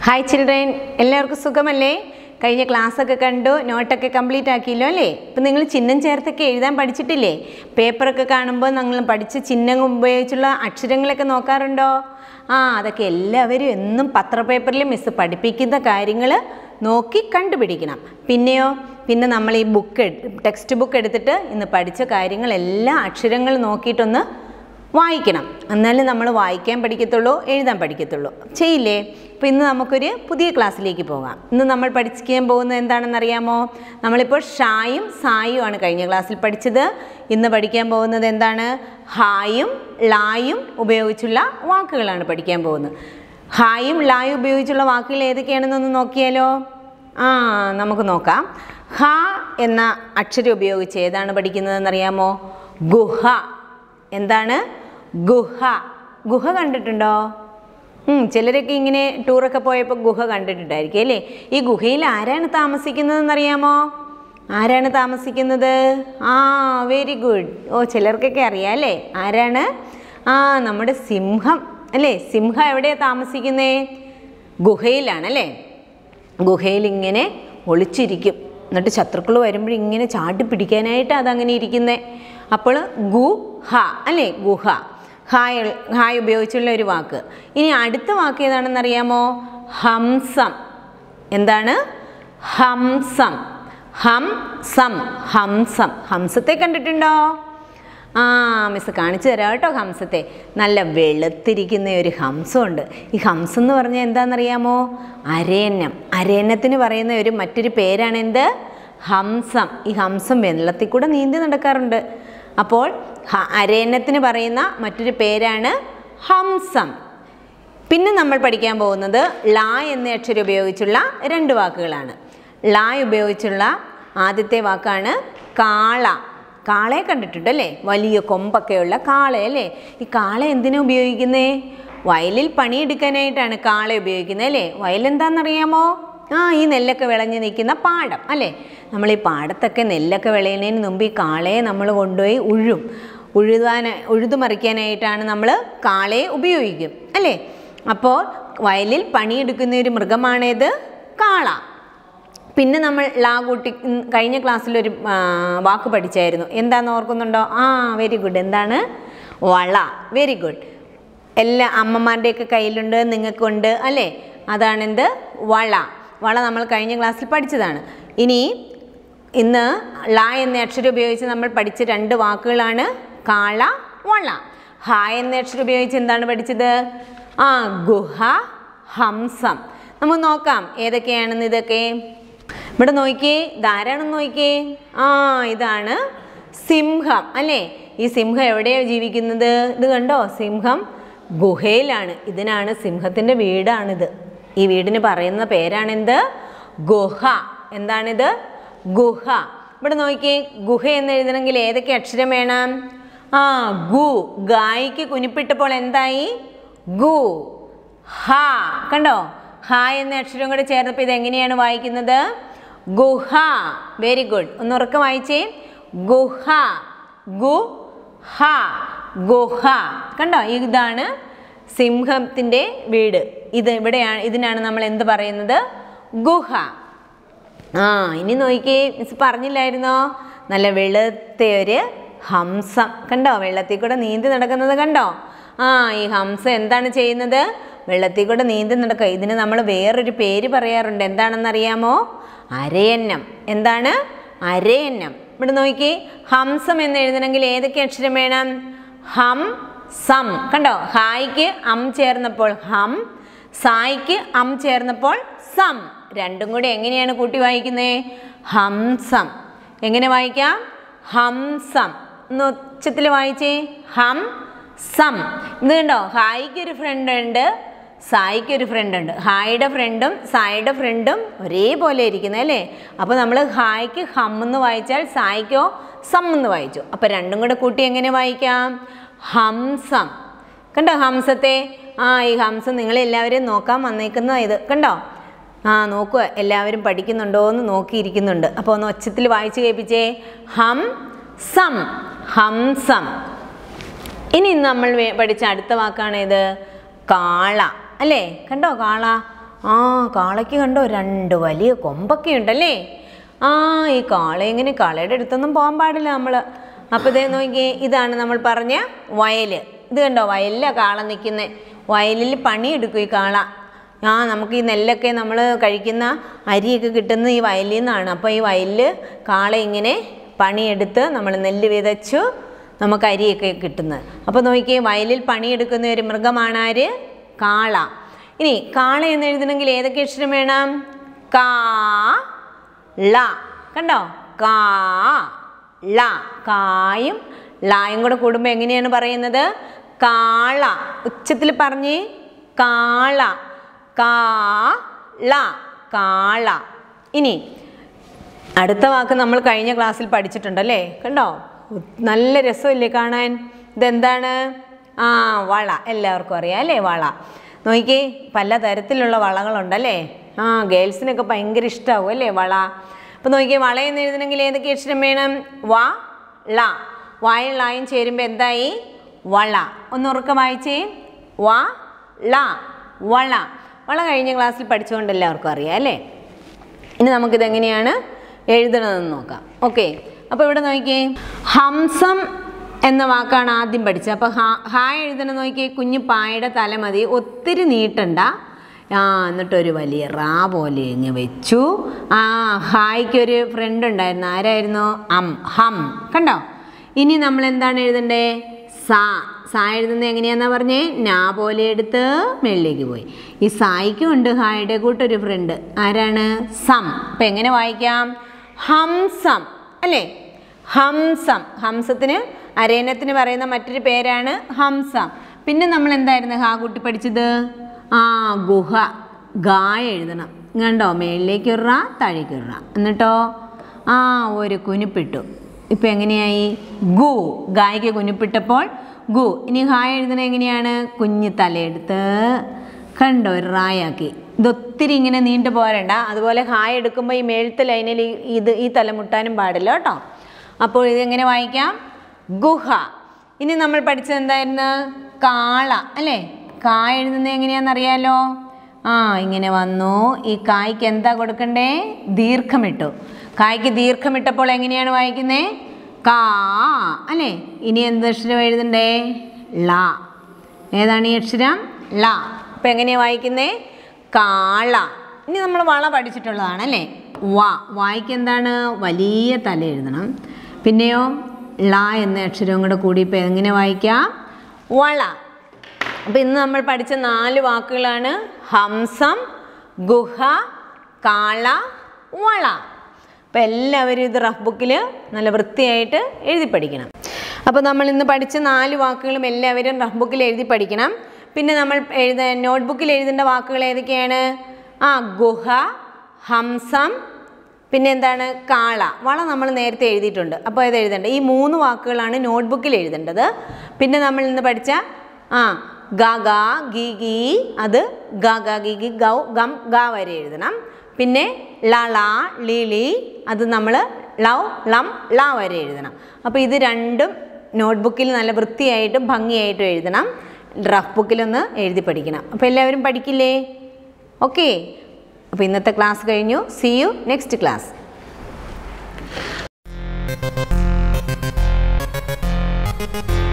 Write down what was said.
hi children എല്ലാവർക്കും സുഖമല്ലേ കഴിഞ്ഞ ക്ലാസ്സൊക്കെ കണ്ടു നോട്ടൊക്കെ കംപ്ലീറ്റ് ആക്കിയല്ലോ അല്ലേ ഇപ്പം നിങ്ങൾ ചിഹ്നം ചേർത്തൊക്കെ എഴുതാൻ പഠിച്ചിട്ടില്ലേ പേപ്പറൊക്കെ കാണുമ്പോൾ നിങ്ങൾ പഠിച്ച ചിഹ്നം ഉപയോഗിച്ചുള്ള അക്ഷരങ്ങളൊക്കെ നോക്കാറുണ്ടോ ആ അതൊക്കെ എല്ലാവരും എന്നും പത്രപേപ്പറിൽ മിസ് പഠിപ്പിക്കുന്ന കാര്യങ്ങൾ നോക്കി കണ്ടുപിടിക്കണം പിന്നെയോ പിന്നെ നമ്മൾ ഈ ബുക്ക് ടെക്സ്റ്റ് ബുക്ക് എടുത്തിട്ട് ഇന്ന് പഠിച്ച കാര്യങ്ങളെല്ലാം അക്ഷരങ്ങൾ നോക്കിയിട്ടൊന്ന് വായിക്കണം എന്നാലും നമ്മൾ വായിക്കാൻ പഠിക്കത്തുള്ളൂ എഴുതാൻ പഠിക്കത്തുള്ളൂ ചെയ്യില്ലേ അപ്പോൾ ഇന്ന് നമുക്കൊരു പുതിയ ക്ലാസ്സിലേക്ക് പോകാം ഇന്ന് നമ്മൾ പഠിക്കാൻ പോകുന്നത് എന്താണെന്ന് അറിയാമോ നമ്മളിപ്പോൾ ഷായും സായും ആണ് കഴിഞ്ഞ ക്ലാസ്സിൽ പഠിച്ചത് ഇന്ന് പഠിക്കാൻ പോകുന്നത് എന്താണ് ഹായും ലായും ഉപയോഗിച്ചുള്ള വാക്കുകളാണ് പഠിക്കാൻ പോകുന്നത് ഹായും ലായും ഉപയോഗിച്ചുള്ള വാക്കുകൾ ഏതൊക്കെയാണെന്നൊന്ന് നോക്കിയാലോ ആ നമുക്ക് നോക്കാം ഹ എന്ന അക്ഷരം ഉപയോഗിച്ച് ഏതാണ് പഠിക്കുന്നതെന്നറിയാമോ ഗുഹ എന്താണ് ഗുഹ ഗുഹ കണ്ടിട്ടുണ്ടോ ഉം, ചിലരൊക്കെ ഇങ്ങനെ ടൂറൊക്കെ പോയപ്പോൾ ഗുഹ കണ്ടിട്ടുണ്ടായിരിക്കും അല്ലേ ഈ ഗുഹയിൽ ആരാണ് താമസിക്കുന്നതെന്നറിയാമോ ആരാണ് താമസിക്കുന്നത് ആ വെരി ഗുഡ് ഓ ചിലർക്കൊക്കെ അറിയാം അല്ലേ ആരാണ് ആ നമ്മുടെ സിംഹം അല്ലേ സിംഹം എവിടെയാണ് താമസിക്കുന്നേ ഗുഹയിലാണ് അല്ലേ ഗുഹയിൽ ഇങ്ങനെ ഒളിച്ചിരിക്കും എന്നിട്ട് ശത്രുക്കൾ വരുമ്പോൾ ഇങ്ങനെ ചാടി പിടിക്കാനായിട്ട് അതങ്ങനെ ഇരിക്കുന്നത് അപ്പോൾ ഗുഹ അല്ലേ ഗുഹ ഹായ് ഹായ് ഉപയോഗിച്ചുള്ള ഒരു വാക്ക് ഇനി അടുത്ത വാക്ക് ഏതാണെന്ന് അറിയാമോ ഹംസം എന്താണ് ഹംസം ഹംസം ഹംസം ഹംസത്തെ കണ്ടിട്ടുണ്ടോ ആ മിസ് കാണിച്ചു തരാം കേട്ടോ ഹംസത്തെ നല്ല വെളുത്തിരിക്കുന്ന ഒരു ഹംസമുണ്ട് ഈ ഹംസം എന്ന് പറഞ്ഞാൽ എന്താണെന്നറിയാമോ അരയന്നം അരയന്നത്തിന് പറയുന്ന ഒരു മറ്റൊരു പേരാണ് എന്ത് ഹംസം ഈ ഹംസം വെള്ളത്തിൽ കൂടെ നീന്തി നടക്കാറുണ്ട് അപ്പോൾ ഹ- അരയന്നത്തിന് പറയുന്ന മറ്റൊരു പേരാണ് ഹംസം പിന്നെ നമ്മൾ പഠിക്കാൻ പോകുന്നത് ലാ എന്ന അക്ഷരം ഉപയോഗിച്ചുള്ള രണ്ട് വാക്കുകളാണ് ലാ ഉപയോഗിച്ചുള്ള ആദ്യത്തെ വാക്കാണ് കാള കാളയെ കണ്ടിട്ടുണ്ട് അല്ലേ വലിയ കൊമ്പൊക്കെയുള്ള കാള അല്ലേ ഈ കാള എന്തിനാ ഉപയോഗിക്കുന്നേ വയലിൽ പണിയെടുക്കാനായിട്ടാണ് കാള ഉപയോഗിക്കുന്നത് അല്ലേ വയലെന്താണെന്നറിയാമോ ആ ഈ നെല്ലൊക്കെ വിളഞ്ഞ് നിൽക്കുന്ന പാടം അല്ലേ നമ്മൾ ഈ പാടത്തൊക്കെ നെല്ലൊക്കെ വിളയുന്നതിന് മുമ്പ് ഈ കാളയെ നമ്മൾ കൊണ്ടുപോയി ഉഴും ഉഴുതാൻ ഉഴുതുമറിക്കാനായിട്ടാണ് നമ്മൾ കാളയെ ഉപയോഗിക്കും അല്ലേ അപ്പോൾ വയലിൽ പണിയെടുക്കുന്ന ഒരു മൃഗമാണേത് കാള പിന്നെ നമ്മൾ ലാ കൂട്ടി ഉം, കഴിഞ്ഞ ക്ലാസ്സിലൊരു ആ, വാക്ക് പഠിച്ചായിരുന്നു എന്താണെന്ന് ഓർക്കുന്നുണ്ടോ ആ വെരി ഗുഡ് എന്താണ് വള വെരി ഗുഡ് എല്ലാ അമ്മമാരുടെയൊക്കെ കയ്യിലുണ്ട് നിങ്ങൾക്കുണ്ട് അല്ലേ അതാണെന്ത് വള വള നമ്മൾ കഴിഞ്ഞ ക്ലാസ്സിൽ പഠിച്ചതാണ് ഇനി ഇന്ന് ല എന്ന അക്ഷരം ഉപയോഗിച്ച് നമ്മൾ പഠിച്ച രണ്ട് വാക്കുകളാണ് കാള വള ഹ എന്ന അക്ഷരം ഉപയോഗിച്ച് എന്താണ് പഠിച്ചത് ആ ഗുഹ ഹംസം നമുക്ക് നോക്കാം ഏതൊക്കെയാണെന്ന് ഇതൊക്കെ ഇവിടെ നോക്കിയേ ഇതാരാണെന്ന് നോക്കിയേ ആ ഇതാണ് സിംഹം അല്ലേ ഈ സിംഹം എവിടെയാണ് ജീവിക്കുന്നത് ഇത് കണ്ടോ സിംഹം ഗുഹയിലാണ് ഇതിനാണ് സിംഹത്തിൻ്റെ വീടാണിത് ഈ വീടിന് പറയുന്ന പേരാണെന്ത് ഗുഹ എന്താണിത് ഗുഹ ഇവിടെ നോക്കിയേ ഗുഹ എന്ന് എഴുതണമെങ്കിൽ ഏതൊക്കെ അക്ഷരം വേണം ആ ഗു ഗായിക്ക് കുനിപ്പിട്ടപ്പോൾ എന്തായി ഗു ഹ കണ്ടോ ഹ എന്ന അക്ഷരം കൂടെ ചേർന്നപ്പോൾ ഇത് എങ്ങനെയാണ് വായിക്കുന്നത് ഗുഹ വെരി ഗുഡ് ഒന്ന് ഉറക്കം വായിച്ചേ ഗുഹ ഗു ഹ ഗുഹ കണ്ടോ ഇതാണ് സിംഹത്തിൻ്റെ വീട് ഇത് ഇവിടെയാണ് ഇതിനാണ് നമ്മൾ എന്ത് പറയുന്നത് ഗുഹ ആ ഇനി നോക്കിയേ മിസ് പറഞ്ഞില്ലായിരുന്നോ നല്ല വെളുത്ത ഒരു ഹംസം കണ്ടോ വെള്ളത്തിൽ കൂടെ നീന്തി നടക്കുന്നത് കണ്ടോ ആ ഈ ഹംസം എന്താണ് ചെയ്യുന്നത് വെള്ളത്തിൽ കൂടെ നീന്തി നടക്കുക ഇതിന് നമ്മൾ വേറൊരു പേര് പറയാറുണ്ട് എന്താണെന്നറിയാമോ അരയന്നം എന്താണ് അരയന്നം ഇവിടെ നോക്കി ഹംസം എന്ന് എഴുതണമെങ്കിൽ ഏതൊക്കെ അക്ഷരം വേണം ഹം സം കണ്ടോ ഹായ്ക്ക് അം ചേർന്നപ്പോൾ ഹം സായിക്ക് അം ചേർന്നപ്പോൾ സം രണ്ടും കൂടി എങ്ങനെയാണ് കൂട്ടി വായിക്കുന്നത് ഹംസം എങ്ങനെ വായിക്കാം ഹംസം ഒന്ന് ഉച്ചത്തിൽ വായിച്ചേ ഹം സം ഇത് കണ്ടോ ഹായിക്ക് ഒരു ഫ്രണ്ട് ഉണ്ട് സായിക്ക് ഒരു ഫ്രണ്ട് ഉണ്ട് ഹായുടെ ഫ്രണ്ടും സായിയുടെ ഫ്രണ്ടും ഒരേപോലെ ഇരിക്കുന്നത് അല്ലേ അപ്പോൾ നമ്മൾ ഹായ്ക്ക് ഹം എന്ന് വായിച്ചാൽ സായിക്കോ സം എന്ന് വായിച്ചു അപ്പോൾ രണ്ടും കൂടെ കൂട്ടി എങ്ങനെ വായിക്കാം ഹംസം കണ്ടോ ഹംസത്തെ ആ ഈ ഹംസം നിങ്ങളെല്ലാവരും നോക്കാൻ വന്നേക്കുന്ന ഇത് കണ്ടോ ആ നോക്കുക എല്ലാവരും പഠിക്കുന്നുണ്ടോ എന്ന് നോക്കിയിരിക്കുന്നുണ്ട് അപ്പോൾ ഒന്ന് ഒച്ചത്തിൽ വായിച്ച് കേൾപ്പിച്ചേ ഹം സം ഹംസം ഇനി നമ്മൾ വേ- പഠിച്ച അടുത്ത വാക്കാണ് ഇത് കാള അല്ലേ കണ്ടോ കാള ആ കാളയ്ക്ക് കണ്ടോ രണ്ട് വലിയ കൊമ്പൊക്കെ ഉണ്ടല്ലേ ആ ഈ കാള എങ്ങനെ കാളയുടെ അടുത്തൊന്നും പോകാൻ പാടില്ല നമ്മൾ അപ്പോൾ ഇതേ നോക്കിയേ ഇതാണ് നമ്മൾ പറഞ്ഞ വയൽ ഇത് കണ്ടോ വയലിലാണ് കാള നിൽക്കുന്നത് വയലിൽ പണിയെടുക്കും ഈ കാള ആ നമുക്ക് ഈ നെല്ലൊക്കെ നമ്മൾ കഴിക്കുന്ന അരിയൊക്കെ കിട്ടുന്നത് ഈ വയലിൽ നിന്നാണ് അപ്പോൾ ഈ വയലിൽ കാള ഇങ്ങനെ പണിയെടുത്ത് നമ്മൾ നെല്ല് വിതച്ചു നമുക്ക് അരിയൊക്കെ കിട്ടുന്നത് അപ്പോൾ നോക്കിയേ വയലിൽ പണിയെടുക്കുന്ന ഒരു മൃഗമാണ് ആര് കാള ഇനി കാള എന്ന് എഴുതണമെങ്കിൽ ഏതൊക്കെ അക്ഷരം വേണം കാ ള കണ്ടോ കാ ള കായും ലായും കൂടെ കൂടുമ്പോൾ എങ്ങനെയാണ് പറയുന്നത് കാള ഉച്ചത്തിൽ പറഞ്ഞേ കാള കാ ള കാള ഇനി അടുത്ത വാക്ക് നമ്മൾ കഴിഞ്ഞ ക്ലാസ്സിൽ പഠിച്ചിട്ടുണ്ടല്ലേ കണ്ടോ നല്ല രസമല്ലേ കാണാൻ ഇതെന്താണ് ആ വള എല്ലാവർക്കും അറിയാം അല്ലേ വള നോക്കിക്കേ പല തരത്തിലുള്ള വളകളുണ്ടല്ലേ ആ ഗേൾസിനൊക്കെ ഭയങ്കര ഇഷ്ടമാവും അല്ലേ വള അപ്പോൾ നോക്കിയേ വള എന്ന് എഴുതണമെങ്കിൽ ഏതൊക്കെ അക്ഷരം വേണം വ ള വായും ളായും ചേരുമ്പോൾ എന്തായി വള ഒന്ന് ഉറക്കം വായിച്ചേ വ ള വള വള കഴിഞ്ഞ ക്ലാസ്സിൽ പഠിച്ചുകൊണ്ട് എല്ലാവർക്കും അറിയാം അല്ലേ ഇനി നമുക്കിത് എങ്ങനെയാണ് എഴുതണതെന്ന് നോക്കാം ഓക്കെ അപ്പോൾ ഇവിടെ നോക്കിയേ ഹംസം എന്ന വാക്കാണ് ആദ്യം പഠിച്ചത് അപ്പോൾ ഹാ ഹാ എഴുതണം നോക്കിയേ കുഞ്ഞു പായുടെ തല മതി ഒത്തിരി നീട്ടണ്ട ആ എന്നിട്ടൊരു വലിയ റാ പോലെ ഇങ്ങ് വെച്ചു ആ ഹായ്ക്കൊരു ഫ്രണ്ട് ഉണ്ടായിരുന്നു ആരായിരുന്നു അം ഹം കണ്ടോ ഇനി നമ്മൾ എന്താണ് എഴുതണ്ടേ സാ സാ എഴുതുന്നത് എങ്ങനെയാന്നാ പറഞ്ഞേ നാ പോലെ എടുത്ത് മേളിലേക്ക് പോയി ഈ സായിക്കും ഉണ്ട് ഹായുടെ കൂട്ടൊരു ഫ്രണ്ട് ആരാണ് സം അപ്പം എങ്ങനെ വായിക്കാം ഹംസം അല്ലേ ഹംസം ഹംസത്തിന് അരയനത്തിന് പറയുന്ന മറ്റൊരു പേരാണ് ഹംസം പിന്നെ നമ്മൾ എന്തായിരുന്നു ഹാ കുട്ടി പഠിച്ചത് ആ ഗുഹ ഗാ എഴുതണം കണ്ടോ മേളിലേക്ക് ഒരു റാ താഴേക്ക് ഒരു റാ എന്നിട്ടോ ആ ഒരു കുനിപ്പിട്ടു ഇപ്പം എങ്ങനെയായി ഗു ഗായ്ക്ക് കുനിപ്പിട്ടപ്പോൾ ഗു ഇനി ഹായ് എഴുതണത് എങ്ങനെയാണ് കുഞ്ഞ് തലയെടുത്ത് കണ്ടോ ഒരു റായാക്കി ഇതൊത്തിരി ഇങ്ങനെ നീണ്ടു പോരണ്ട അതുപോലെ ഹായ് എടുക്കുമ്പോൾ ഈ മേളത്തെ ലൈനിൽ ഈ- ഇത് ഈ തല മുട്ടാനും പാടില്ല കേട്ടോ അപ്പോൾ ഇതെങ്ങനെ വായിക്കാം ഗുഹ ഇനി നമ്മൾ പഠിച്ചത് എന്തായിരുന്നു കാള അല്ലേ കാ എഴുതുന്നത് എങ്ങനെയാണെന്നറിയാലോ ആ ഇങ്ങനെ വന്നു ഈ കായ്ക്ക് എന്താ കൊടുക്കണ്ടേ ദീർഘമിട്ടു കായ്ക്ക് ദീർഘമിട്ടപ്പോൾ എങ്ങനെയാണ് വായിക്കുന്നത് കാ അല്ലേ ഇനി എന്ത് അക്ഷരം എഴുതണ്ടേ ല ഏതാണ് ഈ അക്ഷരം ല അപ്പം എങ്ങനെയാണ് വായിക്കുന്നേ കാള ഇനി നമ്മൾ വള പഠിച്ചിട്ടുള്ളതാണ് അല്ലേ വ വായിക്ക് എന്താണ് വലിയ തല എഴുതണം പിന്നെയോ ള എന്ന അക്ഷരവും കൂടെ കൂടി ഇപ്പം എങ്ങനെ വായിക്കാം വള അപ്പോൾ ഇന്ന് നമ്മൾ പഠിച്ച നാല് വാക്കുകളാണ് ഹംസം ഗുഹ കാള വള അപ്പോൾ എല്ലാവരും ഇത് റഫ് ബുക്കിൽ നല്ല വൃത്തിയായിട്ട് എഴുതി പഠിക്കണം അപ്പോൾ നമ്മൾ ഇന്ന് പഠിച്ച നാല് വാക്കുകളും എല്ലാവരും റഫ് ബുക്കിൽ എഴുതി പഠിക്കണം പിന്നെ നമ്മൾ എഴുത നോട്ട്ബുക്കിൽ എഴുതേണ്ട വാക്കുകൾ ഏതൊക്കെയാണ് ആ ഗുഹ ഹംസം പിന്നെ എന്താണ് കാള വള നമ്മൾ നേരത്തെ എഴുതിയിട്ടുണ്ട് അപ്പോൾ ഇത് എഴുതേണ്ടത് ഈ മൂന്ന് വാക്കുകളാണ് നോട്ട്ബുക്കിൽ എഴുതേണ്ടത് പിന്നെ നമ്മൾ ഇന്ന് പഠിച്ച ആ ഗ ഗ ഗി ഗി അത് ഗ ഗ ഗി ഗി ഗൗ ഗം ഗ വരെ എഴുതണം പിന്നെ ല ള ലി ലി അത് നമ്മൾ ലവ് ലം ല വരെ എഴുതണം അപ്പോൾ ഇത് രണ്ടും നോട്ട്ബുക്കിൽ നല്ല വൃത്തിയായിട്ടും ഭംഗിയായിട്ടും എഴുതണം റഫ് ബുക്കിലൊന്ന് എഴുതി പഠിക്കണം അപ്പോൾ എല്ലാവരും പഠിക്കില്ലേ ഓക്കെ അപ്പോൾ ഇന്നത്തെ ക്ലാസ് കഴിഞ്ഞു see you next class Thank